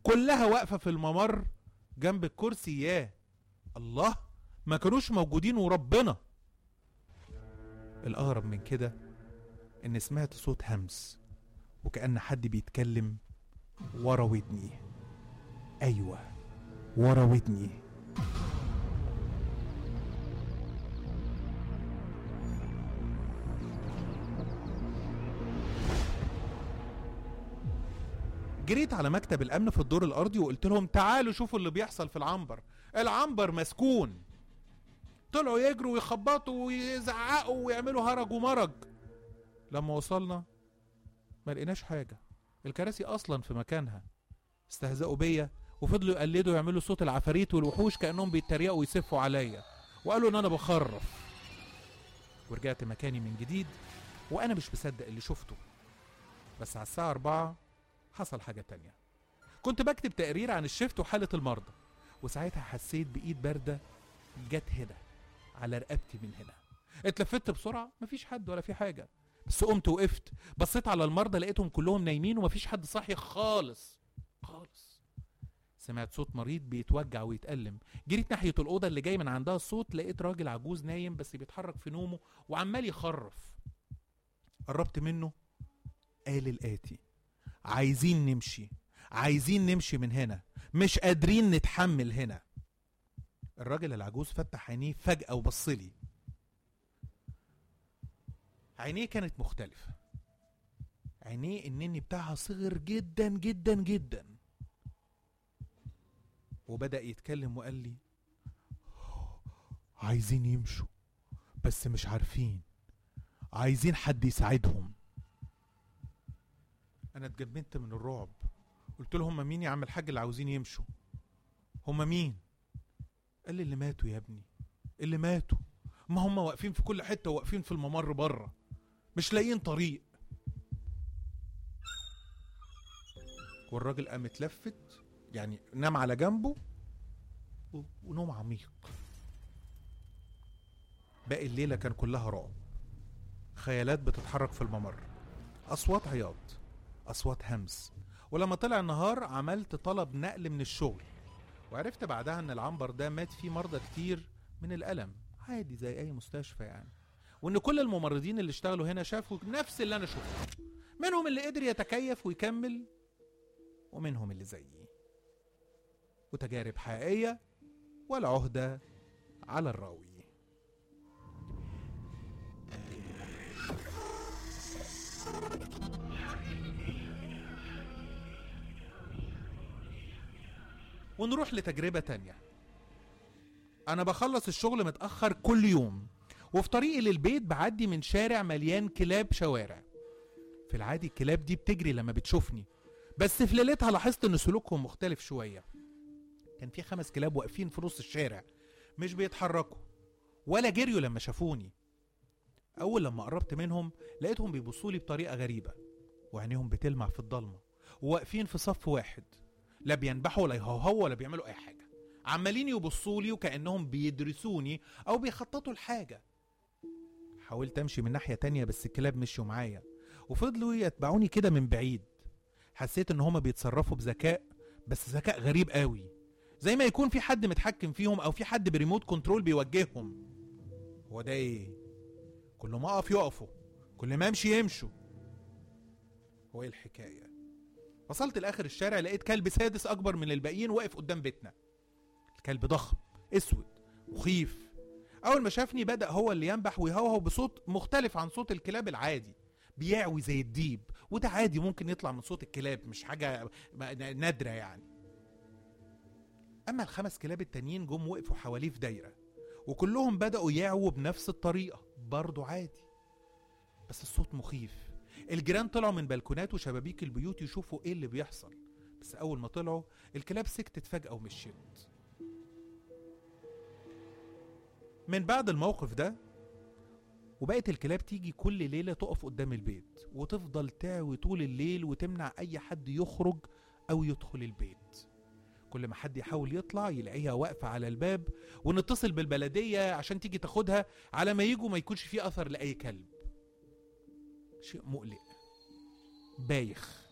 كلها واقفة في الممر جنب الكرسي ياه الله ما كانوش موجودين وربنا الأغرب من كده إن سمعت صوت همس وكأن حد بيتكلم ورا ودني أيوة ورا ودني جريت على مكتب الامن في الدور الارضي وقلت لهم تعالوا شوفوا اللي بيحصل في العنبر العنبر مسكون طلعوا يجروا ويخبطوا ويزعقوا ويعملوا هرج ومرج لما وصلنا ما لقيناش حاجه الكراسي اصلا في مكانها استهزأوا بيا وفضلوا يقلدوا يعملوا صوت العفاريت والوحوش كانهم بيتريقوا ويسفوا عليا وقالوا ان انا بخرف ورجعت مكاني من جديد وانا مش مصدق اللي شفته بس على الساعه 4 حصل حاجة تانية كنت بكتب تقرير عن الشفت وحالة المرضى وساعتها حسيت بإيد باردة جت هنا على رقبتي من هنا اتلفت بسرعة مفيش حد ولا في حاجة بس قمت وقفت بصيت على المرضى لقيتهم كلهم نايمين ومفيش حد صاحي خالص خالص سمعت صوت مريض بيتوجع ويتألم جريت ناحية الأوضة اللي جاي من عندها الصوت لقيت راجل عجوز نايم بس بيتحرك في نومه وعمال يخرف قربت منه قال الآتي عايزين نمشي عايزين نمشي من هنا مش قادرين نتحمل هنا الراجل العجوز فتح عينيه فجأة وبصلي عينيه كانت مختلفة عينيه النني بتاعها صغر جدا جدا جدا وبدأ يتكلم وقال لي عايزين يمشوا بس مش عارفين عايزين حد يساعدهم انا اتجمدت من الرعب قلت له هم مين يا عم الحاج اللي عاوزين يمشوا هم مين قال لي اللي ماتوا يا ابني اللي ماتوا ما هم واقفين في كل حته واقفين في الممر بره مش لاقيين طريق والراجل قام اتلفت يعني نام على جنبه و- ونوم عميق باقي الليله كان كلها رعب خيالات بتتحرك في الممر اصوات عياط اصوات همس ولما طلع النهار عملت طلب نقل من الشغل وعرفت بعدها ان العنبر ده مات فيه مرضى كتير من الالم عادي زي اي مستشفى يعني وان كل الممرضين اللي اشتغلوا هنا شافوا نفس اللي انا شفته منهم اللي قدر يتكيف ويكمل ومنهم اللي زيي وتجارب حقيقيه والعهده على الراوي ونروح لتجربة تانية أنا بخلص الشغل متأخر كل يوم وفي طريقي للبيت بعدي من شارع مليان كلاب شوارع في العادي الكلاب دي بتجري لما بتشوفني بس في ليلتها لاحظت ان سلوكهم مختلف شوية كان في خمس كلاب واقفين في نص الشارع مش بيتحركوا ولا جريوا لما شافوني أول لما قربت منهم لقيتهم بيبصوا لي بطريقة غريبة وعينيهم بتلمع في الضلمة وواقفين في صف واحد لا بينبحوا ولا يهوهوا ولا بيعملوا أي حاجة عمالين يبصوا لي وكأنهم بيدرسوني أو بيخططوا لحاجة حاولت أمشي من ناحية تانية بس الكلاب مشوا معايا وفضلوا يتبعوني كده من بعيد حسيت إن هما بيتصرفوا بذكاء بس ذكاء غريب قوي زي ما يكون في حد متحكم فيهم أو في حد بريموت كنترول بيوجههم هو ده إيه؟ كل ما أقف يقفوا كل ما أمشي يمشوا هو إيه الحكاية؟ وصلت لاخر الشارع لقيت كلب سادس اكبر من الباقيين واقف قدام بيتنا الكلب ضخم اسود مخيف اول ما شافني بدا هو اللي ينبح ويهوهو بصوت مختلف عن صوت الكلاب العادي بيعوي زي الديب وده عادي ممكن يطلع من صوت الكلاب مش حاجه نادره يعني اما الخمس كلاب التانيين جم وقفوا حواليه في دايره وكلهم بداوا يعووا بنفس الطريقه برضه عادي بس الصوت مخيف الجيران طلعوا من بلكونات وشبابيك البيوت يشوفوا ايه اللي بيحصل بس اول ما طلعوا الكلاب سكتت فجأة ومشيت من بعد الموقف ده وبقت الكلاب تيجي كل ليلة تقف قدام البيت وتفضل تعوي طول الليل وتمنع أي حد يخرج أو يدخل البيت كل ما حد يحاول يطلع يلاقيها واقفة على الباب ونتصل بالبلدية عشان تيجي تاخدها على ما يجوا ما يكونش فيه أثر لأي كلب شيء مقلق بايخ